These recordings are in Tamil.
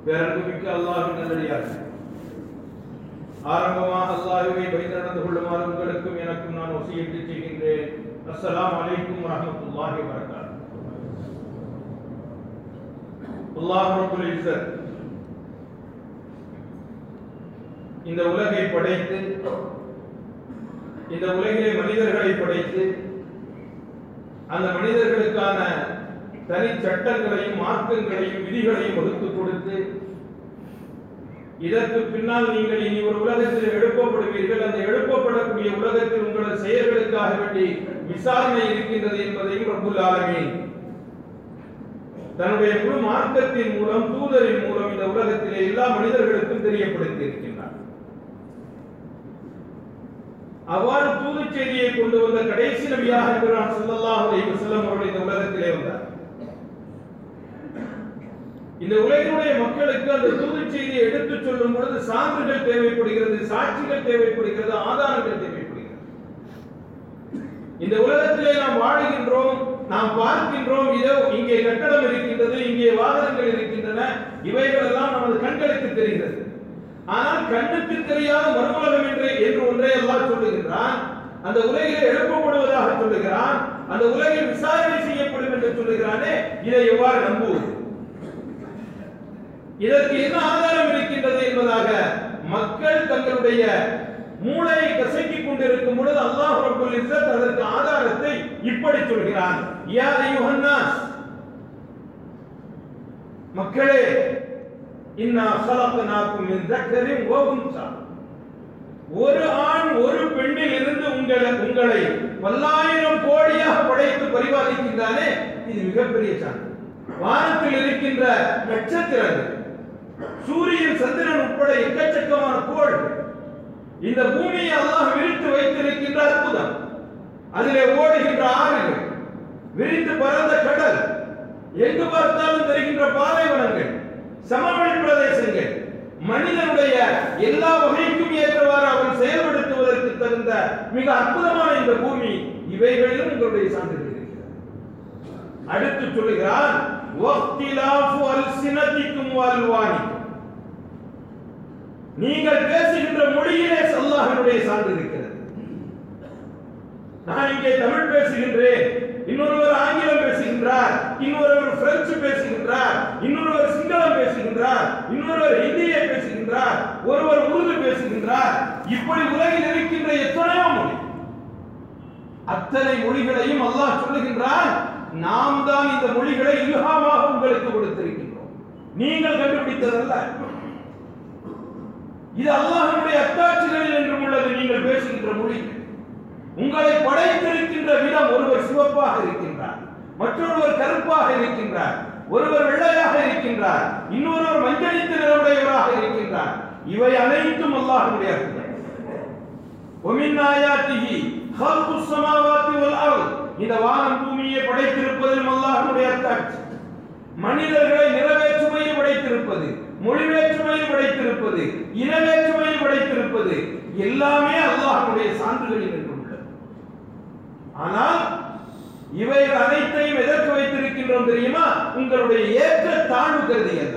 பேரன்புமிக்க அல்லாஹ்வின் நல்லடியார்கள் ஆரம்பமாக அல்லாஹ்வை பயந்து நடந்து கொள்ளுமாறு உங்களுக்கும் எனக்கும் நான் வசியத்து செய்கின்றேன் அஸ்ஸலாமு அலைக்கும் வரஹ்மத்துல்லாஹி வபரகாத்துஹு அல்லாஹ் ரப்பல் இஸ்ஸத் இந்த உலகை படைத்து இந்த உலகிலே மனிதர்களை படைத்து அந்த மனிதர்களுக்கான தனி சட்டங்களையும் மார்க்கங்களையும் விதிகளையும் வகுத்து கொடுத்து இதற்கு பின்னால் நீங்கள் இனி ஒரு உலகத்தில் எழுப்பப்படுவீர்கள் அந்த எழுப்பப்படக்கூடிய உலகத்தில் உங்களது செயல்களுக்காக வேண்டி விசாரணை இருக்கின்றது என்பதையும் ரப்புல் ஆலமீன் தன்னுடைய முழு மார்க்கத்தின் மூலம் தூதரின் மூலம் இந்த உலகத்திலே எல்லா மனிதர்களுக்கும் தெரியப்படுத்தி இருக்கின்றார் அவ்வாறு தூது செய்தியை கொண்டு வந்த கடைசி நபியாக இருக்கிறான் ஸல்லல்லாஹு அலைஹி வஸல்லம் அவர்கள் இந்த உலகத்திலே வந்தார் இந்த உலகினுடைய மக்களுக்கு அந்த தூது செய்தியை எடுத்துச் சொல்லும் பொழுது சான்றுகள் தேவைப்படுகிறது சாட்சிகள் தேவைப்படுகிறது ஆதாரங்கள் தேவைப்படுகிறது இந்த உலகத்திலே நாம் வாழுகின்றோம் நாம் பார்க்கின்றோம் இதோ இங்கே கட்டடம் இருக்கின்றது இங்கே வாகனங்கள் இருக்கின்றன இவைகள் எல்லாம் நமது கண்களுக்கு தெரிகிறது ஆனால் கண்ணுக்கு தெரியாத மறுமலகம் என்று என்று ஒன்றை எல்லாம் சொல்லுகின்றான் அந்த உலகில் எழுப்பப்படுவதாக சொல்லுகிறான் அந்த உலகில் விசாரணை செய்யப்படும் என்று சொல்லுகிறானே இதை எவ்வாறு நம்புவது இதற்கு என்ன ஆதாரம் இருக்கின்றது என்பதாக மக்கள் தங்களுடைய மூளையை கசக்கிக் கொண்டிருக்கும் பொழுது அல்லாஹ் ரப்பல் இஸ்ஸத் அதற்கு ஆதாரத்தை இப்படி சொல்கிறான் யா அய்யுஹன்னாஸ் மக்களே இன்னா خلقناكم من ذكر وانثى ஒரு ஆண் ஒரு பெண்ணில் இருந்து உங்களை உங்களை பல்லாயிரம் கோடியாக படைத்து பரிபாலிக்கின்றானே இது மிகப்பெரிய சான்று வானத்தில் இருக்கின்ற நட்சத்திரங்கள் சூரியன் சந்திரன் உட்பட எக்கச்சக்கமான கோள் இந்த பூமியை அல்லாஹ் விரித்து வைத்திருக்கின்ற அற்புதம் அதிலே ஓடுகின்ற ஆறுகள் விரித்து பரந்த கடல் எங்கு பார்த்தாலும் தெரிகின்ற பாலைவனங்கள் சமவெளி பிரதேசங்கள் மனிதனுடைய எல்லா வகைக்கும் ஏற்றவாறு அவன் செயல்படுத்துவதற்கு தகுந்த மிக அற்புதமான இந்த பூமி இவைகளிலும் உங்களுடைய சான்றுகள் இருக்கிறது அடுத்து சொல்லுகிறான் வக்திலாஃபு அல்சினதிக்கும் வல்வானிக்கும் நீங்கள் பேசுகின்ற மொழியிலே அல்லாஹ்வினுடைய சான்று இருக்கிறது நான் இங்கே தமிழ் பேசுகின்றேன் இன்னொருவர் ஆங்கிலம் பேசுகின்றார் இன்னொருவர் பிரெஞ்சு பேசுகின்றார் இன்னொருவர் சிங்களம் பேசுகின்றார் இன்னொருவர் ஹிந்தியை பேசுகின்றார் ஒருவர் உருது பேசுகின்றார் இப்படி உலகில் இருக்கின்ற எத்தனையோ மொழி அத்தனை மொழிகளையும் அல்லாஹ் சொல்லுகின்றான் நாம் தான் இந்த மொழிகளை இல்ஹாமாக உங்களுக்கு கொடுத்திருக்கின்றோம் நீங்கள் கண்டுபிடித்ததல்ல இது அல்லாஹ்வுடைய அத்தாட்சிகளில் என்றும் உள்ளது நீங்கள் பேசுகின்ற மொழி உங்களை படைத்திருக்கின்ற விதம் ஒருவர் சிவப்பாக இருக்கின்றார் மற்றொருவர் கருப்பாக இருக்கின்றார் ஒருவர் வெள்ளையாக இருக்கின்றார் இன்னொருவர் மஞ்சளித்த நிறமுடையவராக இருக்கின்றார் இவை அனைத்தும் அல்லாஹ்வுடைய அற்புதம் ومن آياته خلق السماوات والأرض இந்த வானம் பூமியை படைத்திருப்பதிலும் அல்லாஹ்வுடைய அத்தாட்சி மனிதர்களை நிறவேற்றுமையில் படைத்திருப்பது மொழி வேற்றுமையில் படைத்திருப்பது இன வேற்றுமையில் படைத்திருப்பது எல்லாமே அல்லாஹ்வுடைய சான்றுகளில் நின்றுள்ளது ஆனால் இவைகள் அனைத்தையும் எதற்கு வைத்திருக்கின்றோம் தெரியுமா உங்களுடைய ஏற்ற தாழ்வு கருதி அல்ல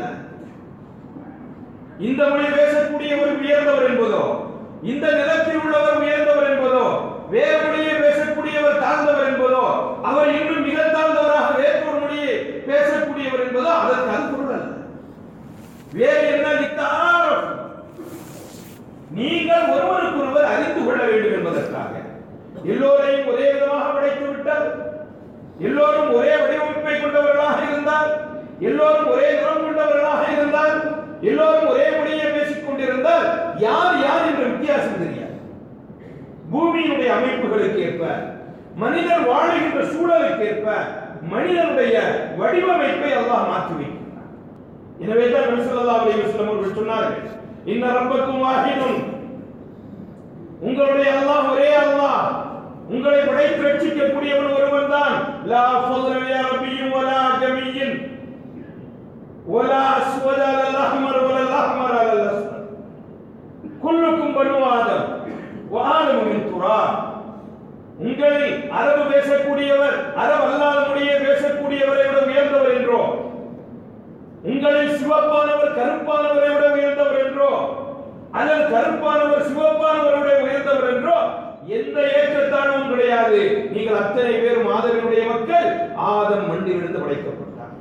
இந்த மொழி பேசக்கூடியவர் உயர்ந்தவர் என்பதோ இந்த நிலத்தில் உள்ளவர் உயர்ந்தவர் என்பதோ வேறு மொழியை பேசக்கூடியவர் தாழ்ந்தவர் என்பதோ அவர் இன்னும் மிக தாழ்ந்தவராக வேறொரு மொழியை பேசக்கூடியவர் என்பதோ அதற்கு அது பொருள் அல்ல வேறு என்ன நித்தாரம் நீங்கள் ஒருவருக்கொருவர் அறிந்து கொள்ள வேண்டும் என்பதற்காக எல்லோரையும் ஒரே விதமாக படைத்து விட்டால் எல்லோரும் ஒரே வடிவமைப்பை கொண்டவர்களாக இருந்தால் எல்லோரும் ஒரே நிறம் கொண்டவர்களாக இருந்தால் எல்லோரும் ஒரே மொழியை பேசிக் கொண்டிருந்தால் யார் யார் என்ற வித்தியாசம் தெரியாது பூமியினுடைய அமைப்புகளுக்கு ஏற்ப மனிதர் வாழுகின்ற சூழலுக்கு ஏற்ப மனிதனுடைய வடிவமைப்பை அல்லாஹ் மாற்றி வைக்கிறார் எனவே தான் நபி ஸல்லல்லாஹு அலைஹி வஸல்லம் அவர்கள் சொன்னார்கள் இன்ன ரப்பக்கும் வாஹிதுன் உங்களுடைய அல்லாஹ் ஒரே அல்லாஹ் உங்களை படைத்து ரட்சிக்கக்கூடியவன் ஒருவன் தான் லா ஃபضل யா ரபியும் வலா ஜமியின் ولا اسود على الاحمر ولا الاحمر على الاسود كلكم بنو آدم وآدم من تراب உங்களில் அரபு பேசக்கூடியவர் அரபு அல்லாத மொழியை பேசக்கூடியவரை விட உயர்ந்தவர் என்றோ உங்களில் சிவப்பானவர் கருப்பு கருப்பானவரை விட உயர்ந்தவர் என்றோ அல்லது கருப்பானவர் சிவப்பானவரை விட உயர்ந்தவர் என்றோ எந்த ஏற்றத்தாழ்வும் கிடையாது நீங்கள் அத்தனை பேரும் ஆதரவினுடைய மக்கள் ஆதம் மண்ணிலிருந்து படைக்கப்பட்டார்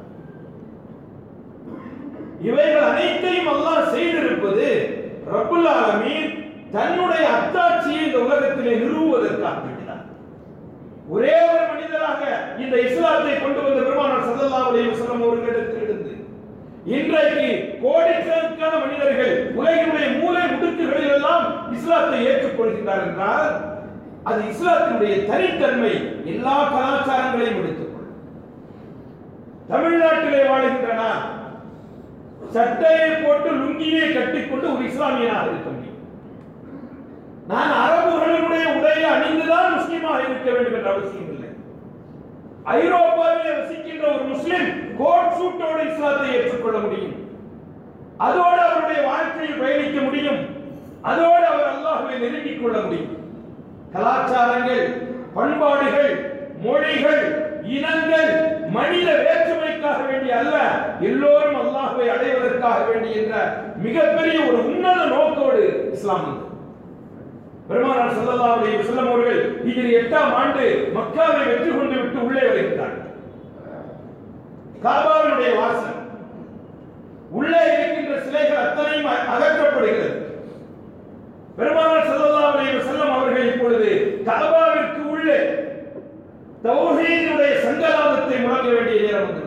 இவைகள் அனைத்தையும் அல்லாஹ் செய்திருப்பது ரப்புல் ஆலமீன் தன்னுடைய அத்தாட்சியை இந்த உலகத்திலே நிறுவுவதற்காக வேண்டினார் ஒரே ஒரு மனிதராக இந்த இஸ்லாத்தை கொண்டு வந்த பெருமானார் ஸல்லல்லாஹு அலைஹி வஸல்லம் அவர்களிடத்திலிருந்து இன்றைக்கு கோடிக்கணக்கான மனிதர்கள் உலகினுடைய மூலை முடுக்குகளில் எல்லாம் இஸ்லாத்தை ஏற்றுக்கொள்கின்றார் என்றால் அது இஸ்லாத்தினுடைய தனித்தன்மை எல்லா கலாச்சாரங்களையும் எடுத்துக்கொள்ளும் தமிழ்நாட்டிலே வாழ்கின்றன சட்டையை போட்டு லுங்கியை கட்டிக்கொண்டு ஒரு இஸ்லாமியனாக இருக்க முடியும் நான் அரபுகளினுடைய உடையை அணிந்துதான் முஸ்லீமாக இருக்க வேண்டும் என்ற அவசியம் இல்லை ஐரோப்பாவிலே வசிக்கின்ற ஒரு முஸ்லிம் கோட் சூட்டோடு இஸ்லாத்தை ஏற்றுக்கொள்ள முடியும் அதோடு அவருடைய வாழ்க்கையில் பயணிக்க முடியும் அதோடு அவர் அல்லாஹ்வை நெருங்கிக் கொள்ள முடியும் கலாச்சாரங்கள் பண்பாடுகள் மொழிகள் இனங்கள் மனித வேற்றுமைக்காக வேண்டிய அல்ல எல்லோரும் அல்லாஹ்வை அடைவதற்காக வேண்டிய என்ற மிகப்பெரிய ஒரு உன்னத நோக்கோடு இஸ்லாம் வந்தது பெருமானார் ஸல்லல்லாஹு அலைஹி வஸல்லம் அவர்கள் ஹிஜ்ரி 8 ஆம் ஆண்டு மக்காவை வெற்றி கொண்டு விட்டு உள்ளே வருகிறார் காபாவினுடைய வாசல் உள்ளே இருக்கின்ற சிலைகள் அத்தனையும் அ- அகற்றப்படுகிறது பெருமானார் ஸல்லல்லாஹு அலைஹி வஸல்லம் அவர்கள் இப்பொழுது காபாவிற்கு உள்ளே தௌஹீதுடைய சங்கராதத்தை முழங்க வேண்டிய நேரம் வந்துவிட்டது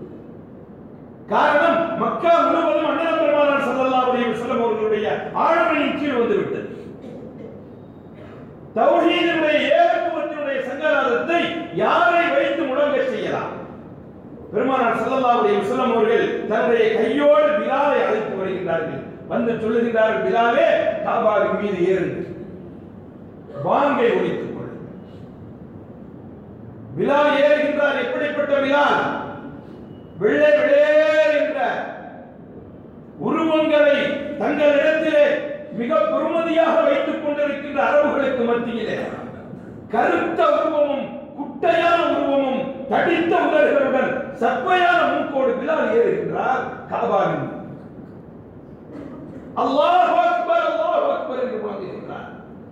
காரணம் மக்கா முழுவதும் அண்ணன் பெருமானார் ஸல்லல்லாஹு அலைஹி வஸல்லம் அவர்களுடைய ஆளுமையின் கீழ் வந்து விட்டது தௌஹீதினுடைய ஏகத்துவத்தினுடைய சங்கராதத்தை யாரை வைத்து முழங்க செய்யலாம் பெருமானார் ஸல்லல்லாஹு அலைஹி வஸல்லம் அவர்கள் தன்னுடைய கையோடு பிலாலை அழைத்து வருகின்றார்கள் வந்து சொல்லுகின்றார்கள் பிலாலே காபாவின் மீது ஏறுங்கள் வாங்கை ஒலித்துக் கொள் பிலால் ஏறுகின்றார் எப்படிப்பட்ட பிலால் வெள்ளை வெளேர் என்ற உருவங்களை தங்களிடத்திலே மிக பெருமதியாக வைத்துக் கொண்டிருக்கின்ற அரபுகளுக்கு மத்தியிலே கருத்த உருவமும் குட்டையான உருவமும் தடித்த உதடுகளுடன் சப்பையான மூக்கோடு பிலால் ஏறுகின்றார் காபாவின் அல்லாஹ் அக்பர் அல்லாஹ் அக்பர் என்று முழங்குகின்றார்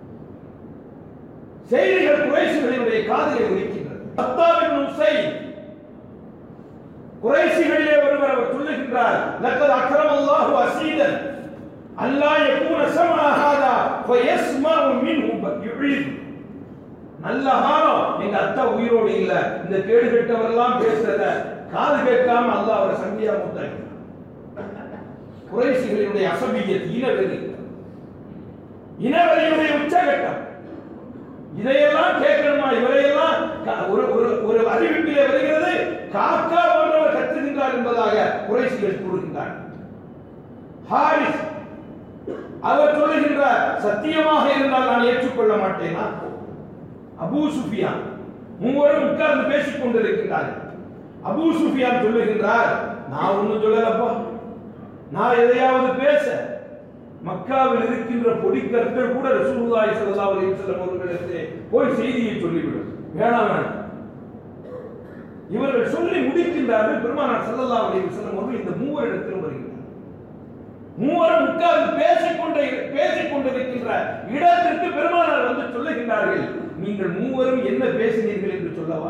செய்திகள் குறைசிகளினுடைய காதலை ஒலிக்கின்றது அத்தாவின் உசைன் குறைசிகளிலே ஒருவர் அவர் சொல்லுகின்றார் லக்கத் அக்ரம் அல்லாஹு அசீதன் அல்லாஹ் யகூன சமா ஹாதா ஃபயஸ்மஉ மின்ஹு யுஈது நல்ல காலம் எங்க அத்தா உயிரோடு இல்ல இந்த கேடு கெட்டவரெல்லாம் பேசுறத காது கேட்காம அல்லாஹ் அவரை சங்கியா மூத்தாக்கி குறைசிகளினுடைய அசபியத் இனவெறி இனவெறியுடைய உச்சகட்டம் இதையெல்லாம் கேட்கணுமா இவரையெல்லாம் க- ஒரு ஒரு ஒரு அறிவிப்பிலே வருகிறது காக்கா போன்றவர் கத்துகின்றார் என்பதாக குறைசிகள் கூறுகின்றார் ஹாரிஸ் அவர் சொல்லுகின்றார் சத்தியமாக இருந்தால் நான் ஏற்றுக்கொள்ள மாட்டேனா அபூ சுஃபியான் மூவரும் உட்கார்ந்து பேசிக் கொண்டிருக்கிறார்கள் அபூ சுஃபியான் சொல்லுகின்றார் நான் ஒண்ணும் சொல்லலப்பா நான் எதையாவது பேச மக்காவில் இருக்கின்ற பொடிக்கற்கள் கூட ரசூலுல்லாஹி ஸல்லல்லாஹு அலைஹி வஸல்லம் அவர்களுக்கு போய் செய்தியை சொல்லிவிடும் வேணாம் வேணாம் இவர்கள் சொல்லி முடிக்கின்றார்கள் பெருமானார் ஸல்லல்லாஹு அலைஹி வஸல்லம் அவர்கள் இந்த மூவரிடத்திலும் வருகிறார் மூவரும் உட்கார்ந்து பேசிக் கொண்டே பேசிக் கொண்டிருக்கின்ற இடத்திற்கு பெருமானார் வந்து சொல்லுகின்றார்கள் நீங்கள் மூவரும் என்ன பேசினீர்கள் என்று சொல்லவா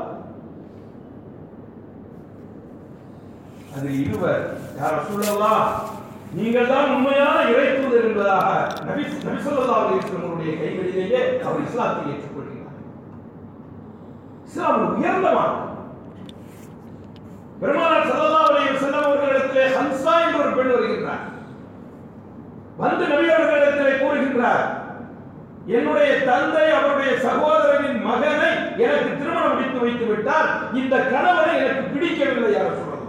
அது இருவர் யார் சொல்லலாம் நீங்கள் தான் உண்மையான இறைத்தூதர் என்பதாக நபி நபி ஸல்லல்லாஹு அலைஹி வஸல்லம் அவருடைய கைகளிலேயே அவர் இஸ்லாத்தை ஏற்றுக்கொள்கிறார் இஸ்லாம் ஒரு உயர்ந்த மார்க்கம் பெருமானார் ஸல்லல்லாஹு அலைஹி வஸல்லம் அவர்களிடத்திலே ஹன்சா என்ற ஒரு பெண் வருகின்றார் வந்து நபி அவர்களிடத்திலே கூறுகின்றார் என்னுடைய தந்தை அவருடைய சகோதரனின் மகனை எனக்கு திருமணம் முடித்து வைத்து விட்டார் இந்த கணவரை எனக்கு பிடிக்கவில்லை யார் சொல்லலாம்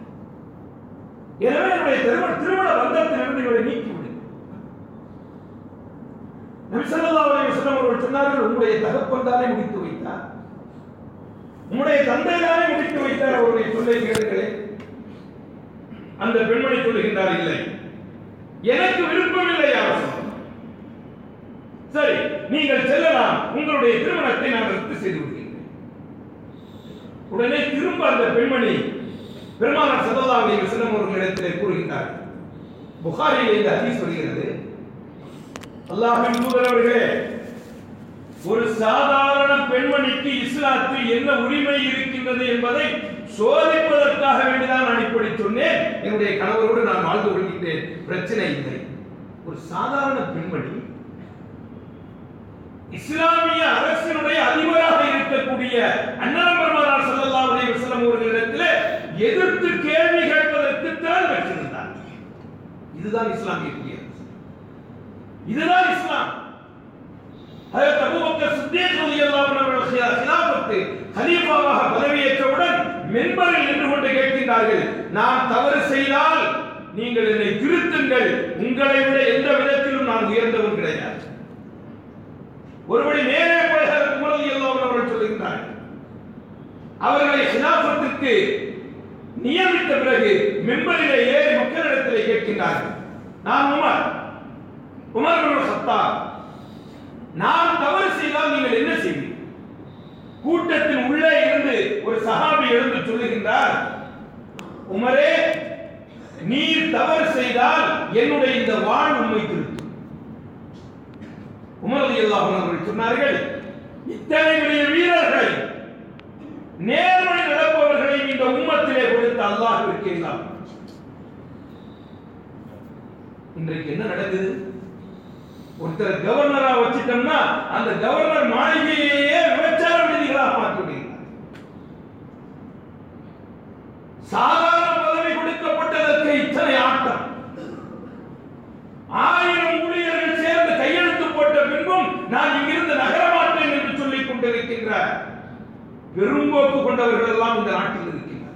எனவே என்னுடைய திருமண திருமண பந்தத்திலிருந்து இவரை நீக்கிவிடு நபி ஸல்லல்லாஹு அலைஹி வஸல்லம் அவர்கள் சொன்னார்கள் உங்களுடைய தகப்பன் தானே முடித்து வைத்தார் உங்களுடைய தந்தை தானே முடித்து வைத்தார் அவருடைய சொல்லை கேளுங்களே அந்த பெண்மணி சொல்லுகின்றார் இல்லை எனக்கு விருப்பமில்லை யார் சொன்னார் சரி நீங்கள் செல்லலாம் உங்களுடைய திருமணத்தை நான் ரத்து செய்து விடுகிறேன் உடனே திரும்ப அந்த பெண்மணி பெருமானார் ஸல்லல்லாஹு அலைஹி வஸல்லம் அவர்களிடத்திலே கூறுகின்றார் புகாரில் இந்த ஹதீஸ் வருகிறது அல்லாஹ்வின் தூதர் அவர்களே ஒரு சாதாரண பெண்மணிக்கு இஸ்லாத்தில் என்ன உரிமை இருக்கின்றது என்பதை சோதிப்பதற்காக வேண்டிதான் நான் இப்படி சொன்னேன் என்னுடைய கணவரோடு நான் வாழ்ந்து கொள்கின்றேன் பிரச்சனை இல்லை ஒரு சாதாரண பெண்மணி இஸ்லாமிய அரசினுடைய அதிபராக இருக்கக்கூடிய அண்ணன் பெருமானார் ஸல்லல்லாஹு அலைஹி வஸல்லம் அவர்களிடத்தில் எதிர்த்து கேள்வி கேட்பதற்கு திறன் பெற்றிருந்தார் இதுதான் இஸ்லாமிய குடியரசு இதுதான் இஸ்லாம் ஹஜரத் அபூபக்கர் சித்திக் ரலியல்லாஹு அன்ஹு அவர்கள் ஹிலா- ஹிலாஃபத்து கலீஃபாவாக பதவியேற்றவுடன் மென்பரில் நின்று கொண்டு கேட்கின்றார்கள் நான் தவறு செய்தால் நீங்கள் என்னை திருத்துங்கள் உங்களை விட எந்த விதத்திலும் நான் உயர்ந்தவன் கிடையாது ஒருபடி மேலே போய் ஹஜரத் உமர் ரலியல்லாஹு அன்ஹு அவர்கள் சொல்லுகின்றார்கள் அவர்களை ஹிலாஃபத்திற்கு நியமித்த பிறகு மெம்பரிலே ஏறி மக்களிடத்திலே கேட்கின்றார்கள் நான் உமர் உமர் இப்னு கத்தாப் நான் தவறு செய்தால் நீங்கள் என்ன செய்வீர்கள் கூட்டத்தின் உள்ளே இருந்து ஒரு சஹாபி எழுந்து சொல்லுகின்றார் உமரே நீர் தவறு செய்தால் என்னுடைய இந்த வாழ் உண்மை திருத்தும் உமர் ரலியல்லாஹு அன்ஹு அவர்கள் சொன்னார்கள் இத்தனை பெரிய வீரர்கள் நேர்வழி நடப்பவர்களை இந்த உம்மத்திலே கொடுத்த அல்லாஹ்விற்கு எல்லாம் இன்றைக்கு என்ன நடக்குது ஒருத்தர் கவர்னரா வச்சிட்டோம்னா அந்த கவர்னர் மாளிகையே விபச்சார விடுதிகளாக மாற்றிவிடுகிறார் சாதாரண பதவி கொடுக்கப்பட்டதற்கு இத்தனை ஆட்டம் ஆயிரம் ஊழியர்கள் சேர்ந்து கையெழுத்து போட்ட பின்பும் நான் இங்கிருந்து நகரமாட்டேன் என்று சொல்லிக் கொண்டிருக்கின்ற பெரும்போக்கு கொண்டவர்கள் எல்லாம் இந்த நாட்டில் இருக்கின்றனர்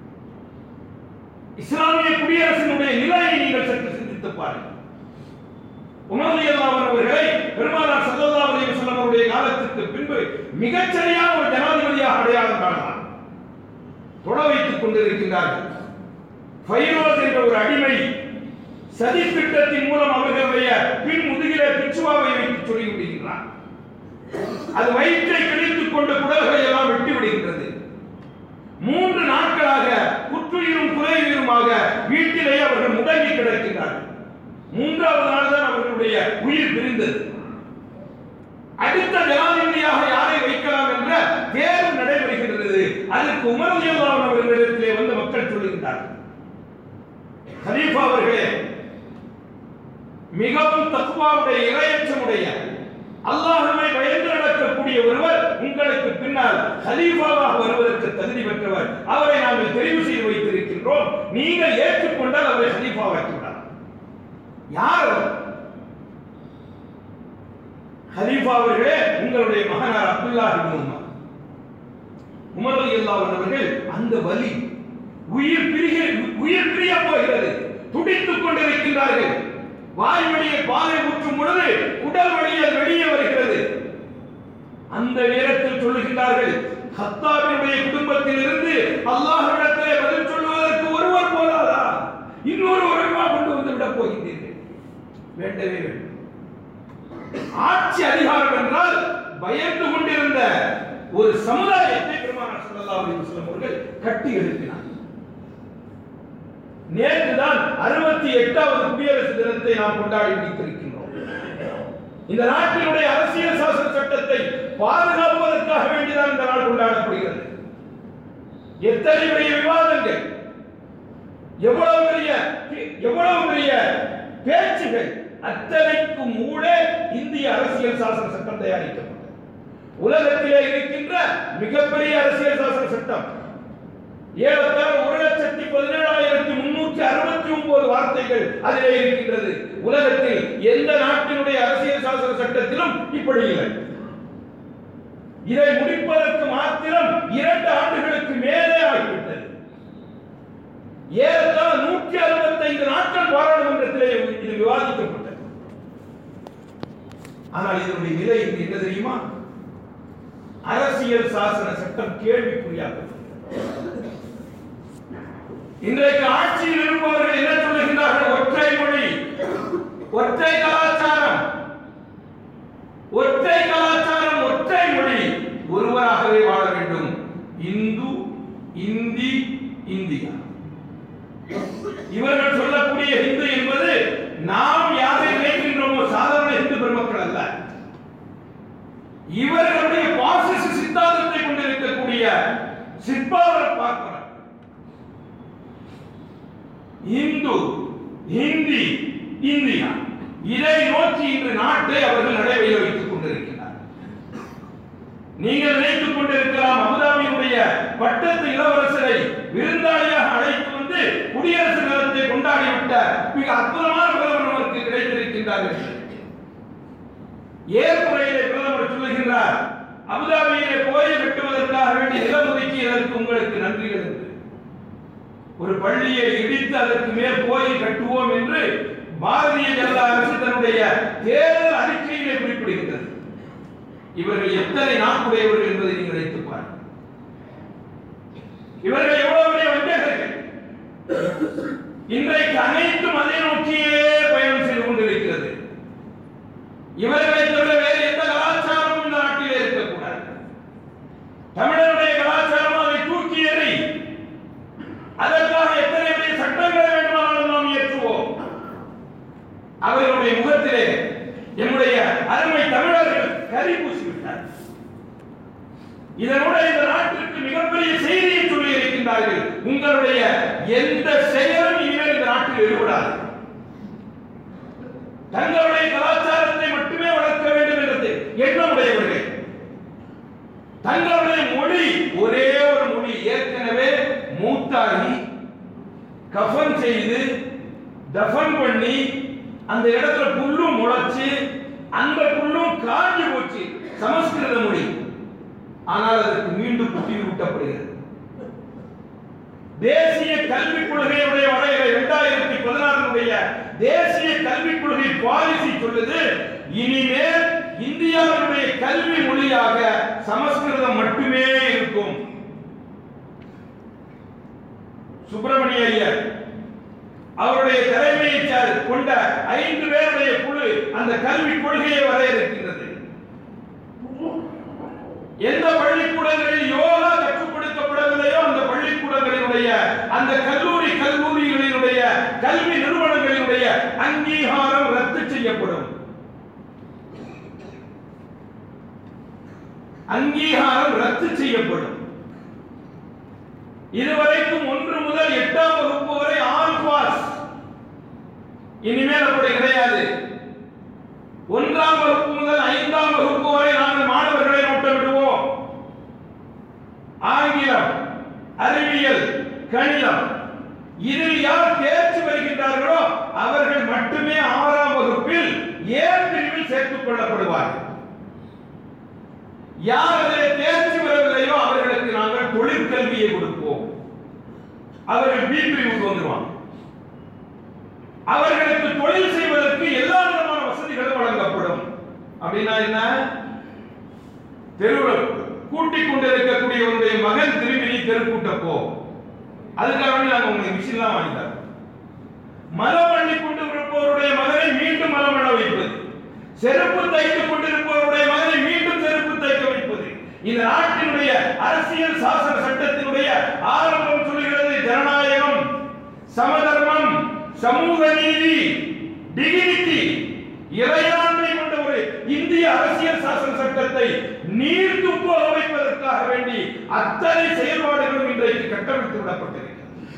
இஸ்லாமிய குடியரசினுடைய நிலையை நீங்கள் சற்று சிந்தித்து பாருங்கள் உமரலியல்லாஹு அவர்களை பெருமானார் ஸல்லல்லாஹு அலைஹி வஸல்லம் அவருடைய காலத்திற்கு பின்பு மிகச்சரியான ஒரு ஜனாதிபதியாக அடையாளம் காணலாம் தொட வைத்துக் கொண்டிருக்கின்றார்கள் ஃபைரோஸ் என்ற ஒரு அடிமை சதி திட்டத்தின் மூலம் அவர்களுடைய பின் முதுகிலே பிச்சுவாவை வைத்து சொல்லி விடுகின்றார் அது வயிற்றை கிழித்துக் கொண்டு குடல்களை எல்லாம் வெட்டி விடுகின்றது மூன்று நாட்களாக குற்றுயிரும் குறையுயிருமாக வீட்டிலேயே அவர்கள் முடங்கி கிடக்கின்றார்கள் மூன்றாவது நாள் தான் அவர்களுடைய உயிர் பிரிந்தது அடுத்த ஜனாதிபதியாக யாரை வைக்கலாம் என்ற தேர்வு நடைபெறுகின்றது அதற்கு உமரலியல்லாஹு அவர்களிடத்திலே வந்து மக்கள் சொல்லுகின்றார்கள் ஹலீஃபா அவர்களே மிகவும் தக்குவாவுடைய இரையச்சமுடைய அல்லாஹ்வை பயந்து நடக்கக்கூடிய ஒருவர் உங்களுக்கு பின்னால் ஹலீஃபாவாக வருவதற்கு தகுதி பெற்றவர் அவரை நாங்கள் தெரிவு செய்து வைத்திருக்கின்றோம் நீங்கள் ஏற்றுக்கொண்டால் அவரை ஹலீஃபாவாக்கிவிடார் யார் அவர் ஹலீஃபா அவர்களே உங்களுடைய மகனார் அப்துல்லா இப்னு உமர் உமர் ரலியல்லாஹு அன்ஹு அவர்கள் அந்த வலி உயிர் பிரிய உயிர் பிரிய போகிறது துடித்துக் கொண்டிருக்கின்றார்கள் வாய் வழியே பாலை ஊற்றும் பொழுது உடல் வழியே வெளியே வருகிறது அந்த நேரத்தில் சொல்லுகின்றார்கள் ஹத்தாபினுடைய குடும்பத்தில் இருந்து அல்லாஹ்விடத்திலே பதில் சொல்லுவதற்கு ஒருவர் போதாதா இன்னொரு ஒருவா கொண்டு வந்து விடப் போகின்றீர்கள் வேண்டவே வேண்டும் ஆட்சி அதிகாரம் என்றால் பயந்து கொண்டிருந்த ஒரு சமுதாயத்தை பெருமானார் ஸல்லல்லாஹு அலைஹி வஸல்லம் அவர்கள் கட்டி எழுப்பினார் நேற்று தான் அறுபத்தி எட்டாவது குடியரசு தினத்தை நாம் கொண்டாடி முடித்திருக்கின்றோம் இந்த நாட்டினுடைய அரசியல் சாசன சட்டத்தை பாதுகாப்பதற்காக வேண்டிதான் இந்த நாள் கொண்டாடப்படுகிறது எத்தனை பெரிய விவாதங்கள் எவ்வளவு பெரிய எவ்வளவு பெரிய பேச்சுகள் அத்தனைக்கும் ஊடே இந்திய அரசியல் சாசன சட்டம் தயாரிக்கப்பட்டது உலகத்திலே இருக்கின்ற மிகப்பெரிய அரசியல் சாசன சட்டம் ஏறத்தாழ ஒரு லட்சத்தி பதினேழாயிரத்தி முன்னூற்றி அறுபத்தி ஒன்பது வார்த்தைகள் அதிலே இருக்கின்றது உலகத்தில் எந்த நாட்டினுடைய அரசியல் சாசன சட்டத்திலும் இப்படி இல்லை இதை முடிப்பதற்கு மாத்திரம் இரண்டு ஆண்டுகளுக்கு மேலே ஆகிவிட்டது ஏறத்தாழ நூற்றி அறுபத்தைந்து நாட்கள் பாராளுமன்றத்திலே இது விவாதிக்கப்பட்டது ஆனால் இதனுடைய நிலை இன்று என்ன தெரியுமா அரசியல் சாசன சட்டம் கேள்விக்குறியாக்கப்பட்டது இன்றைக்கு ஆட்சியில் இருப்பவர்கள் என்ன சொல்லுகின்றார்கள் ஒற்றை மொழி ஒற்றை கலாச்சாரம் ஒற்றை கலாச்சாரம் ஒற்றை மொழி ஒருவராகவே வாழ வேண்டும் இந்து இந்தி இந்தியா இவர்கள் சொல்லக்கூடிய இந்து என்பது ஹிந்தி இந்தியா இதை நோக்கி இன்று நாட்டை அவர்கள் நடைபெற வைத்துக் கொண்டிருக்கிறார் நீங்கள் நினைத்துக் கொண்டிருக்கலாம் அபுதாபியினுடைய பட்டத்து இளவரசரை விருந்தாளியாக அழைத்து வந்து குடியரசு தினத்தை கொண்டாடிவிட்ட மிக அற்புதமான பிரதமர் நமக்கு கிடைத்திருக்கின்றார் என்று. ஏற்புரையிலே பிரதமர் சொல்லுகின்றார் அபுதாபியிலே கோயில் கட்டுவதற்காக வேண்டிய நிலம் ஒதுக்கியதற்கு உங்களுக்கு நன்றிகள் என்று ஒரு பள்ளியை இடித்து அதற்கு மேல் கோயில் கட்டுவோம் என்று பாரதிய ஜனதா அரசு தன்னுடைய தேர்தல் அறிக்கையிலே குறிப்பிடுகின்றது இவர்கள் எத்தனை நாக்குடையவர்கள் என்பதை நீங்கள் நினைத்துப் பாருங்கள் இவர்கள் எவ்வளவு பெரிய வஞ்சகர்கள் இன்றைக்கு அனைத்தும் அதை நோக்கியே பயணம் செய்து கொண்டிருக்கிறது இவர்களை தவிர வேறு எந்த கலாச்சாரமும் இந்த நாட்டிலே இருக்கக்கூடாது தமிழருடைய கலாச்சாரம் அதை தூக்கி எறி அதற்காக எத்தனை பெரிய சட்டங்களை வேண்டுமானாலும் நாம் இயற்றுவோம் அவர்களுடைய முகத்திலே என்னுடைய அருமை தமிழர்கள் கரி பூசிவிட்டார் இதனோட இந்த நாட்டிற்கு மிகப்பெரிய செய்தியை சொல்லி இருக்கின்றார்கள் உங்களுடைய எந்த செயலும் இனிமேல் இந்த நாட்டில் ஈடுபடாது தங்களுடைய கலாச்சாரத்தை மட்டுமே வளர்க்க வேண்டும் என்றது எண்ணமுடையவர்கள் தங்களுடைய மொழி ஒரே ஒரு மொழி ஏற்கனவே மூத்தாகி கஃன் செய்து தஃபன் பண்ணி அந்த இடத்துல புல்லும் முளைச்சு அந்த புல்லும் காஞ்சி போச்சு சமஸ்கிருத மொழி ஆனால் அதற்கு மீண்டும் புத்தியில் ஊட்டப்படுகிறது தேசிய கல்விக் கொள்கையுடைய வரையறை இரண்டாயிரத்தி பதினாறுடைய தேசிய கல்விக் கொள்கை பாலிசி சொல்லுது இனிமேல் இந்தியாவினுடைய கல்வி மொழியாக சமஸ்கிருதம் மட்டுமே இருக்கும் சுப்பிரமணிய ஐயர் அவருடைய தலைமையை சா- கொண்ட ஐந்து பேருடைய குழு அந்த கல்விக் கொள்கையை வரையறுக்கின்றது எந்த பள்ளிக்கூடங்களில் யோகா கற்றுக் கொடுக்கப்படவில்லையோ அந்த பள்ளிக்கூடங்களினுடைய அந்த கல்லூரி கல்லூரிகளினுடைய கல்வி நிறுவனங்களினுடைய அங்கீகாரம் ரத்து செய்யப்படும் அங்கீகாரம் ரத்து செய்யப்படும் இதுவரைக்கும் ஒன்று முதல் எட்டாம் வகுப்பு வரை ஆல் பாஸ் இனிமேல் அப்படி கிடையாது ஒன்றாம் வகுப்பு முதல் ஐந்தாம் வகுப்பு வரை நாங்கள் மாணவர்களை நோட்டமிடுவோம் ஆங்கிலம் அறிவியல் கணிதம் இதில் யார் தேர்ச்சி வருகின்றார்களோ அவர்கள் மட்டுமே ஆறாம் வகுப்பில் ஏ பிரிவில் சேர்த்துக் கொள்ளப்படுவார்கள் யார் அதில் தேர்ச்சி வரவில்லையோ அவர்களுக்கு நாங்கள் தொழிற்கல்வியை கொடுப்போம் அவர்கள் பி பிரிவுக்கு வந்துருவாங்க அவர்களுக்கு தொழில் செய்வதற்கு எல்லா விதமான வசதிகளும் வழங்கப்படும் அப்படின்னா என்ன தெருவில் கூட்டிக் கொண்டிருக்கக்கூடியவருடைய மகன் திரும்பி நீ தெருக்கூட்ட போ அதுக்காக வேண்டி நாங்க உங்களுக்கு மிஷின்லாம் வாங்கி தரோம் மலம் பண்ணி கொண்டு இருப்பவருடைய மகனை மீண்டும் மலம் பண்ண வைப்பது செருப்பு தைத்துக் கொண்டிருப்பவருடைய மகனை மீண்டும் செருப்பு தைக்க வைப்பது இந்த நாட்டினுடைய அரசியல் சாசன சட்டத்தினுடைய ஆரம்பம் சொல்கிறது ஜனநாயகம் சமதர்மம் சமூக நீதி டிகினிட்டி இறையாண்மை கொண்ட ஒரு இந்திய அரசியல் சாசன சட்டத்தை நீர்த்து போக வைப்பதற்காக வேண்டி அத்தனை செயல்பாடுகளும் இன்றைக்கு கட்டமைத்து விடப்பட்டிருக்கிறது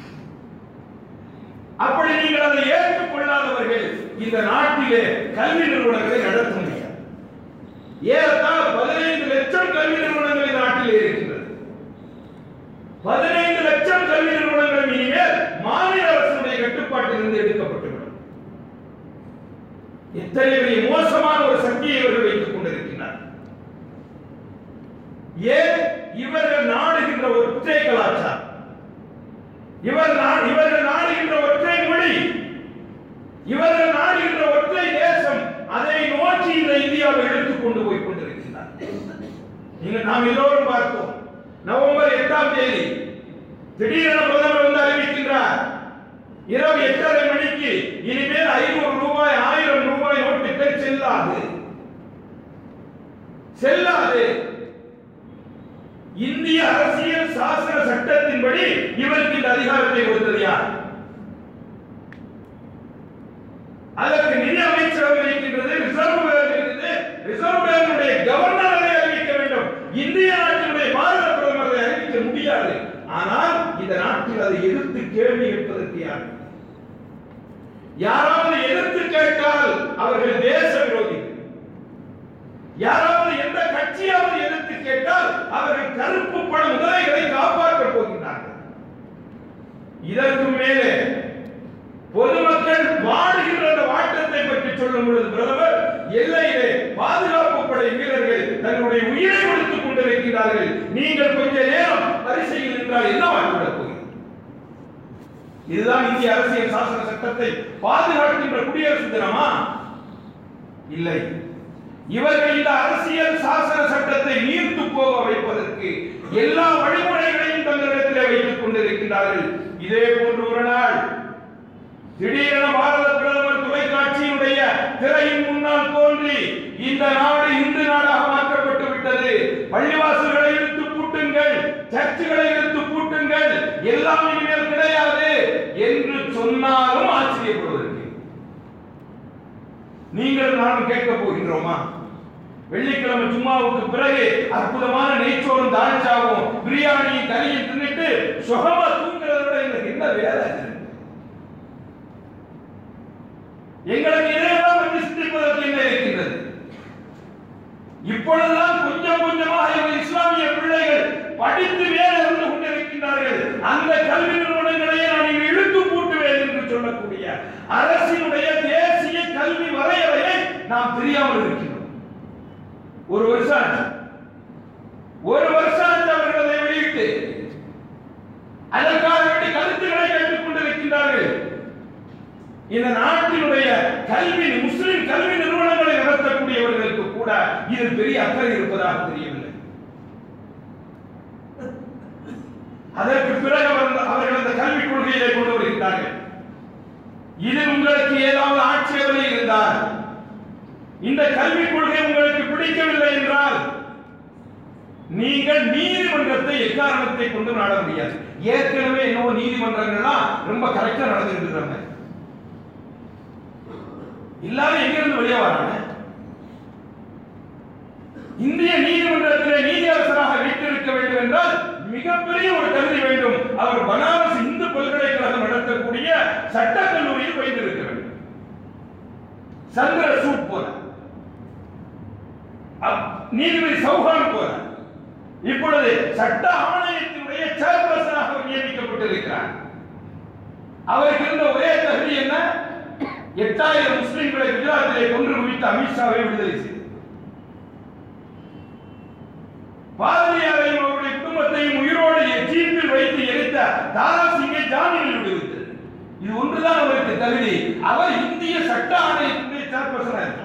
அப்படி நீங்கள் அதை ஏற்றுக்கொள்ளாதவர்கள் இந்த நாட்டிலே கல்வி நிறுவனங்களை நடத்த முடியாது ஏறத்தாழ பதினைந்து லட்சம் கல்வி நிறுவனங்கள் இந்த நாட்டிலே இருக்கின்றது பதினைந்து லட்சம் கல்வி நிறுவனங்கள் இனிமேல் மாநில அரசுடைய கட்டுப்பாட்டிலிருந்து எடுக்கப்பட்டுவிடும் எத்தனை பெரிய மோசமான ஒரு சக்தியை இவர்கள் வைத்துக் கொண்டிருக்கிறார் ஏன் இவர்கள் நாடுகின்ற ஒற்றை கலாச்சாரம் இவர் நா- இவர்கள் நாடுகின்ற ஒற்றை மொழி இவர்கள் நாடுகின்ற ஒற்றை தேசம் அதை நோக்கி இந்த இந்தியாவை எடுத்துக் கொண்டு போய் கொண்டிருக்கிறார் நீங்க நாம் எல்லோரும் பார்த்தோம் நவம்பர் எட்டாம் தேதி திடீரென பிரதமர் வந்து அறிவிக்கின்றார் இரவு எட்டரை மணிக்கு இனிமேல் ஐநூறு ரூபாய் ஆயிரம் ரூபாய் நோட்டுகள் செல்லாது செல்லாது இந்திய அரசியல் சாசன சட்டத்தின்படி இவருக்கு இந்த அதிகாரத்தை கொடுத்தது யார் அதற்கு நிதி அமைச்சரவை இருக்கின்றது ரிசர்வ் பேங்க் இருக்குது ரிசர்வ் பேங்குடைய கவர்னர் அதை அறிவிக்க வேண்டும் இந்திய நாட்டினுடைய பாரத பிரதமர் அதை அறிவிக்க முடியாது ஆனால் இந்த நாட்டில் அதை எதிர்த்து கேள்வி கேட்பதற்கு யார் யாராவது எதிர்த்து கேட்டால் அவர்கள் தேச விரோதிகள் யாராவது எந்த கட்சியாவது எதிர்த்து கேட்டால் அவர்கள் கருப்பு பண முதலைகளை காப்பாற்றப் போகின்றார்கள் இதற்கு மேலே பொதுமக்கள் வாடுகின்ற அந்த வாட்டத்தை பற்றி சொல்லும் பொழுது பிரதமர் எல்லையிலே பாதுகாப்பு படை வீரர்கள் தங்களுடைய உயிரை கொடுத்துக் கொண்டிருக்கிறார்கள் நீங்கள் கொஞ்ச நேரம் வரிசையில் நின்றால் என்ன வாய்ப்புவிடப் போகிறது இதுதான் இந்திய அரசியல் சாசன சட்டத்தை பாதுகாக்கின்ற குடியரசு தினமா இல்லை இவர்கள் இந்த அரசியல் சாசன சட்டத்தை நீர்த்து போக வைப்பதற்கு எல்லா வழிமுறைகளையும் தங்களிடத்திலே வைத்துக் கொண்டிருக்கிறார்கள் இதே போன்று ஒரு நாள் திடீரென பாரத பிரதமர் தொலைக்காட்சியினுடைய திரையின் முன்னால் தோன்றி இந்த நாடு இந்து நாடாக மாற்றப்பட்டு விட்டது பள்ளிவாசல்களை இழுத்து பூட்டுங்கள் சர்ச்சுகளை இழுத்து பூட்டுங்கள் எல்லாம் இனிமேல் கிடையாது என்று சொன்னாலும் ஆச்சரியப்படுவதற்கு நீங்கள் நானும் கேட்க போகின்றோமா வெள்ளிக்கிழமை சும்மாவுக்கு பிறகு அற்புதமான நெய்ச்சோறும் தாழ்ச்சாவும் பிரியாணியும் கறியும் தின்னுட்டு சுகமா தூங்குறத விட எங்களுக்கு என்ன வேலை இருக்கு? எங்களுக்கு இதையெல்லாம் பற்றி சிந்திப்பதற்கு என்ன இருக்கின்றது இப்பொழுதுதான் கொஞ்சம் கொஞ்சமாக எங்கள் இஸ்லாமிய பிள்ளைகள் படித்து மேலே வந்து கொண்டிருக்கின்றார்கள் அந்த கல்வி நிறுவனங்களையே நான் இங்கு இழுத்து பூட்டுவேன் என்று சொல்லக்கூடிய அரசினுடைய தேசிய கல்வி வரையறையை நாம் தெரியாமல் இருக்கின்றோம் ஒரு வருஷம் ஆச்சு ஒரு வருஷம் ஆச்சு அவர்கள் அதை வெளியிட்டு அதற்காக வேண்டி கருத்துக்களை கேட்டுக் கொண்டிருக்கின்றார்கள் இந்த நாட்டினுடைய கல்வி முஸ்லிம் கல்வி நிறுவனங்களை நடத்தக்கூடியவர்களுக்கு கூட இது பெரிய அக்கறை இருப்பதாக தெரியவில்லை அதற்கு பிறகு அவர் அவர்கள் அந்த கல்விக் கொள்கையை கொண்டு வருகிறார்கள் இதில் உங்களுக்கு ஏதாவது ஆட்சேபனை இருந்தால் இந்த கல்விக் கொள்கை உங்களுக்கு பிடிக்கவில்லை என்றால் நீங்கள் நீதிமன்றத்தை எக்காரணத்தை கொண்டு நாட முடியாது ஏற்கனவே என்னவோ நீதிமன்றங்கள்லாம் ரொம்ப கரெக்டா நடந்துட்டு இருக்காங்க எல்லாரும் எங்கிருந்து வெளியே வராங்க இந்திய நீதிமன்றத்திலே நீதியரசராக வீட்டிருக்க வேண்டும் என்றால் மிகப்பெரிய ஒரு தகுதி வேண்டும் அவர் பனாரஸ் இந்து பல்கலைக்கழகம் நடத்தக்கூடிய சட்டக் கல்லூரியில் பயின்றிருக்க வேண்டும் சந்திர சூட் போல அப்- நீதிபதி சௌஹான் போல இப்பொழுது சட்ட ஆணையத்தினுடைய சேர்பர்சனாக அவர் நியமிக்கப்பட்டிருக்கிறார் அவருக்கு இருந்த ஒரே தகுதி என்ன எட்டாயிரம் முஸ்லிம்களை குஜராத்திலே கொன்று குவித்த அமித்ஷாவை விடுதலை செய்து பாதிரியாரையும் அவருடைய குடும்பத்தையும் உயிரோடு ஜீப்பில் வைத்து எரித்த தாரா சிங்கை ஜாமீனில் விடுவித்தது இது ஒன்றுதான் அவருக்கு தகுதி அவர் இந்திய சட்ட ஆணையத்தினுடைய சேர்பர்சனாக இருக்கிறார்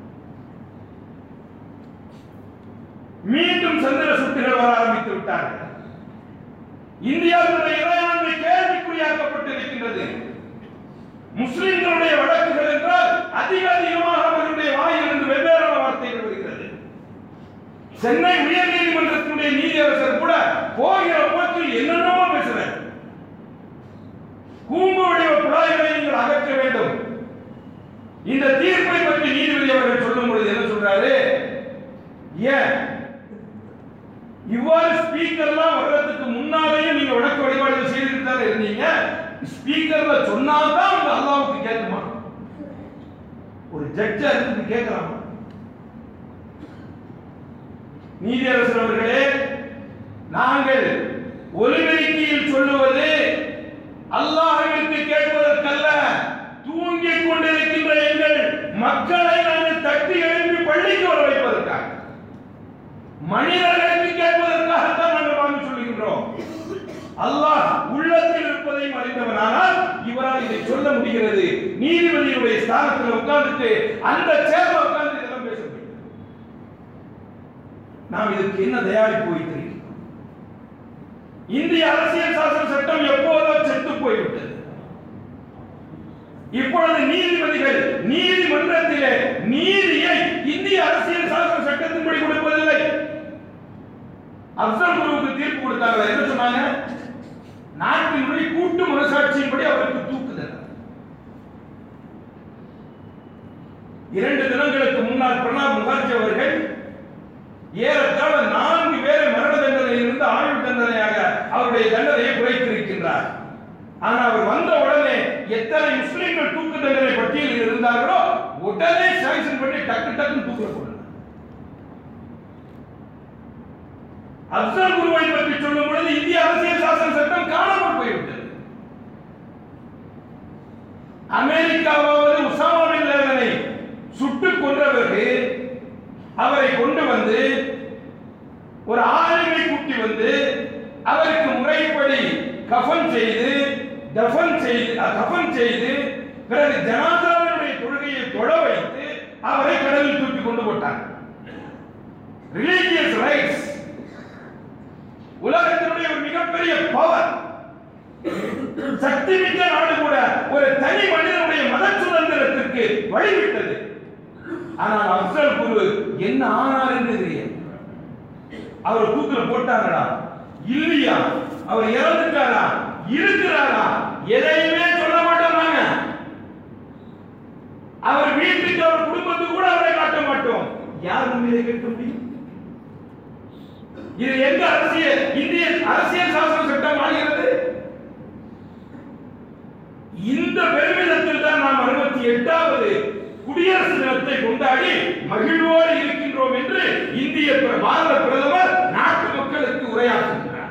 மீண்டும் சந்திர சுட்டுகள் வர ஆரம்பித்து விட்டார்கள் இந்தியாவுடைய இறையாண்மை கேள்விக்குறியாக்கப்பட்டிருக்கின்றது முஸ்லிம்களுடைய வழக்குகள் என்றால் அதிக அதிகமாக அவர்களுடைய வாயிலிருந்து வெவ்வேறான வார்த்தைகள் வருகிறது சென்னை உயர் நீதிமன்றத்தினுடைய நீதியரசர் கூட போகிற போக்கில் என்னென்னமோ பேசுறார் கூம்பு வடிவ குழாய்களை நீங்கள் அகற்ற வேண்டும் இந்த தீர்ப்பை பற்றி நீதிபதி அவர்கள் சொல்லும் பொழுது என்ன சொல்றாரு ஏன் இவ்வாறு ஸ்பீக்கர்லாம் வர்றதுக்கு முன்னாலேயே நீங்க வழக்கு வழிபாடுகள் செய்துட்டு தானே இருந்தீங்க ஸ்பீக்கர்ல சொன்னாதான் உங்க அல்லாவுக்கு கேட்குமா ஒரு ஜட்ஜா இருந்து கேட்கலாமா நீதியரசர் அவர்களே நாங்கள் ஒலிபெருக்கியில் சொல்லுவது அல்லாஹ்விற்கு கேட்பதற்கல்ல தூங்கிக் கொண்டிருக்கின்ற எங்கள் மக்களை நாங்கள் தட்டி எழுப்பி பள்ளிக்கு வர வைப்பதற்காக மனிதர்களுக்கு கேட்பதற்காகத்தான் நாங்கள் வாங்கி சொல்லுகின்றோம் அல்லாஹ் உள்ளத்தில் இருப்பதையும் அறிந்தவனானால் இவரால் இதை சொல்ல முடிகிறது நீதிபதியுடைய ஸ்தானத்தில் உட்கார்ந்துட்டு அந்த சேர்ல உட்கார்ந்து இதெல்லாம் பேச முடியும் நாம் இதற்கு என்ன தயாரிப்பு வைத்திருக்கிறோம் இந்திய அரசியல் சாசன சட்டம் எப்போதோ செத்து போய்விட்டது இப்பொழுது நீதிபதிகள் நீதிமன்றத்திலே நீதியை இந்திய அரசியல் சாசன சட்டத்தின்படி கொடுப்பதில்லை அப்சல் குருவுக்கு தீர்ப்பு கொடுத்தாங்க என்ன சொன்னாங்க நாட்டினுடைய கூட்டு மனசாட்சியின்படி அவருக்கு தூக்குதல் இரண்டு தினங்களுக்கு முன்னால் பிரணாப் முகர்ஜி அவர்கள் ஏறத்தாழ நான்கு பேரை மரண தண்டனையிலிருந்து ஆயுள் தண்டனையாக அவருடைய தண்டனையை குறைத்திருக்கின்றார் ஆனா அவர் வந்த உடனே எத்தனை முஸ்லிம்கள் தூக்கு தண்டனை உடனே சாங்ஷன் பண்ணி டக்கு டக்குன்னு தூக்கில போடுங்க அப்சல் குருவை பற்றி சொல்லும் பொழுது இந்திய அரசியல் சாசன சட்டம் காணாமல் போய்விட்டது அமெரிக்காவாவது உசாமா பின் லேடனை சுட்டுக் கொன்ற பிறகு அவரை கொண்டு வந்து ஒரு ஆளுமை கூட்டி வந்து அவருக்கு முறைப்படி கஃன் செய்து தஃபன் செய்து அஹ், கஃன் செய்து பிறகு ஜனாதாவினுடைய தொழுகையை தொழ வைத்து அவரை கடலில் தூக்கி கொண்டு போட்டாங்க ரிலீஜியஸ் ரைட்ஸ் உலகத்தினுடைய ஒரு மிகப்பெரிய பவர் சக்தி மிக்க நாடு கூட ஒரு தனி மனிதனுடைய மத சுதந்திரத்திற்கு வழிவிட்டது ஆனால் அப்சல் குரு என்ன ஆனார் என்று தெரியும் அவர் தூக்கில போட்டாங்களா இல்லையா அவர் இறந்துட்டாரா இருக்கிறாரா எதையுமே சொல்ல மாட்டோம் நாங்க அவர் வீட்டுக்கு அவர் குடும்பத்துக்கு கூட அவரை காட்ட மாட்டோம் யார் நம்மளை கேட்க முடியும் இது எங்க அரசியல் இந்திய அரசியல் சாசன சட்டம் ஆகிறது இந்த பெருமிதத்தில் தான் நாம் அறுபத்தி எட்டாவது குடியரசு தினத்தை கொண்டாடி மகிழ்வோடு இருக்கின்றோம் என்று இந்திய பிர- பாரத பிரதமர் நாட்டு மக்களுக்கு உரையாற்றுகிறார்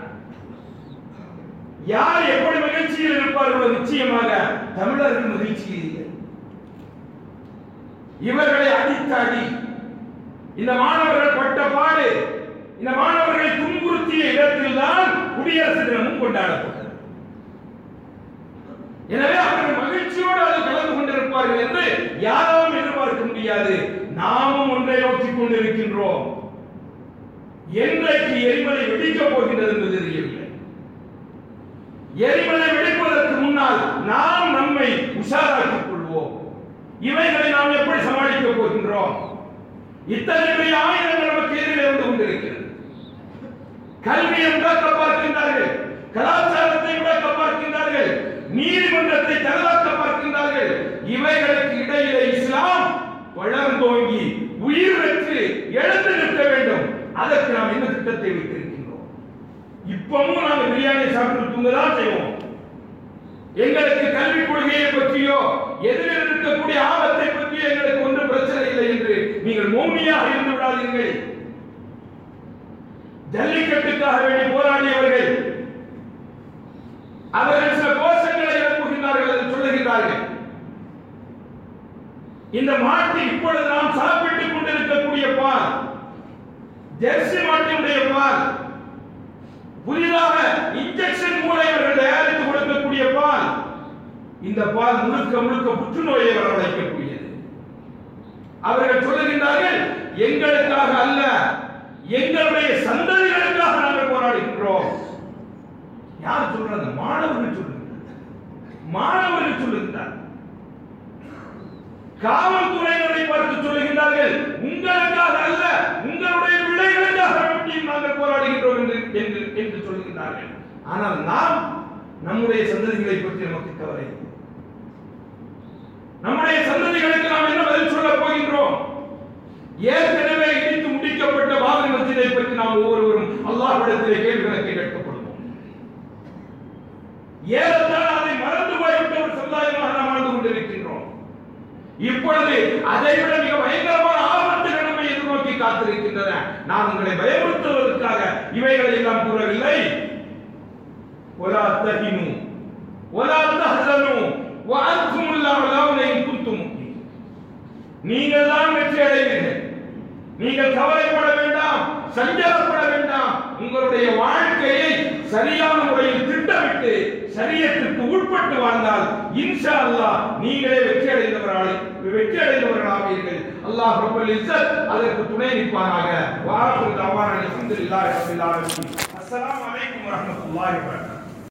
யார் எப்படி மகிழ்ச்சியில் இருப்பார்களோ நிச்சயமாக தமிழர்கள் மகிழ்ச்சியில் இல்லை இவர்களை அடித்தாடி இந்த மாணவர்கள் பட்ட பாடு இந்த மாணவர்களை துன்புறுத்திய இடத்தில் தான் குடியரசு தினமும் கொண்டாடப்பட்டது எனவே அவர்கள் மகிழ்ச்சியோடு அது கலந்து கொண்டிருப்பார்கள் என்று யாரும் எதிர்பார்க்க முடியாது நாமும் ஒன்றை நோக்கிக் கொண்டிருக்கின்றோம் என்றைக்கு எரிமலை வெடிக்கப் போகின்றது என்று தெரியவில்லை எரிமலை வெடிப்பதற்கு முன்னால் நாம் நம்மை உஷாராக்கிக் கொள்வோம் இவைகளை நாம் எப்படி சமாளிக்கப் போகின்றோம் இத்தனை பெரிய ஆயுதங்கள் நமக்கு எதிரில் இருந்து கொண்டிருக்கிறது கல்வியை முடக்க பார்க்கின்றார்கள் கலாச்சாரத்தை முடக்க பார்க்கின்றார்கள் நீதிமன்றத்தை தகதாக்க பார்க்கின்றார்கள் இவைகளுக்கு இடையிலே இஸ்லாம் வளர்ந்தோங்கி உயிர் பெற்று எழுந்து நிற்க வேண்டும் அதற்கு நாம் என்ன திட்டத்தை வைத்திருக்கின்றோம் இப்பவும் நாங்கள் பிரியாணி சாப்பிட்டு தூங்கதான் செய்வோம் எங்களுக்கு கல்வி கொள்கையை பற்றியோ எதிரில் இருக்கக்கூடிய ஆபத்தை பற்றியோ எங்களுக்கு ஒன்றும் பிரச்சனை இல்லை என்று நீங்கள் மௌனியாக இருந்து விடாதீர்கள் ஜல்லிக்கட்டுக்காக வேண்டி போராடியவர்கள் அவர்கள் சில கோஷங்களை எழுப்புகின்றார்கள் என்று சொல்லுகிறார்கள் இந்த மாட்டு இப்பொழுது நாம் சாப்பிட்டுக் கொண்டிருக்கக்கூடிய பால் ஜெர்சி மாட்டினுடைய பால் புதிதாக இன்ஜெக்ஷன் மூலம் இவர்கள் தயாரித்து கொடுக்கக்கூடிய பால் இந்த பால் முழுக்க முழுக்க புற்றுநோயை வரவழைக்கக்கூடியது அவர்கள் சொல்லுகின்றார்கள் எங்களுக்காக அல்ல எங்களுடைய சந்ததிகளுக்காக நாங்கள் போராடுகின்றோம் யார் சொல்றாங்க மாணவர்கள் சொல்லுகிறார் மாணவர்கள் சொல்லுகிறார் காவல்துறையினரை பார்த்து சொல்லுகின்றார்கள் உங்களுக்காக அல்ல உங்களுடைய பிள்ளைகளுக்காக வேண்டியும் நாங்கள் போராடுகின்றோம் என்று என்று என்று சொல்லுகின்றார்கள் ஆனால் நாம் நம்முடைய சந்ததிகளை பற்றி நமக்கு கவலை இல்லை. நம்முடைய சந்ததிகளுக்கு நாம் என்ன பதில் சொல்ல போகின்றோம் ஏற்கனவே இடித்து முடிக்கப்பட்ட பாபரி மஸ்ஜிதை பற்றி நாம் ஒவ்வொருவரும் அல்லாஹ்விடத்திலே கேள்வி கணக்கை கேட்கப்படுவோம் ஏறத்தாழ அதை மறந்து போய்விட்ட ஒரு சமுதாயமாக நாம் வாழ்ந்து கொண்டிருக்கின்றோம் இப்பொழுது அதை விட மிக பயங்கரமான ஆபத்துகள் நம்மை எதிர்நோக்கி காத்திருக்கின்றன நான் உங்களை பயமுறுத்துவதற்காக இவைகளை எல்லாம் கூறவில்லை ஒலா தஹினு ஒலா தஹ்சனு وأنتم الأعلون إن كنتم مؤمنين நீங்கள் தான் வெற்றி அடைவீர்கள் நீங்கள் கவலைப்பட வேண்டாம் சஞ்சலப்பட வேண்டாம் உங்களுடைய வாழ்க்கையை சரியான முறையில் திட்டமிட்டு சரியத்திற்கு உட்பட்டு வாழ்ந்தால் இன்ஷா அல்லாஹ் நீங்களே வெற்றி அடைந்தவர்களாக வெற்றி அடைந்தவர்களாவீர்கள் அல்லாஹ் ரப்பல் இஸ்ஸத் அதற்கு துணை நிற்பானாக வாரத்தில் தவான அல்ஹம்துலில்லாஹி ரப்பில் ஆலமீன் அஸ்ஸலாமு அலைக்கும் வரஹ்மத்துல்லாஹி வபரகாத்துஹு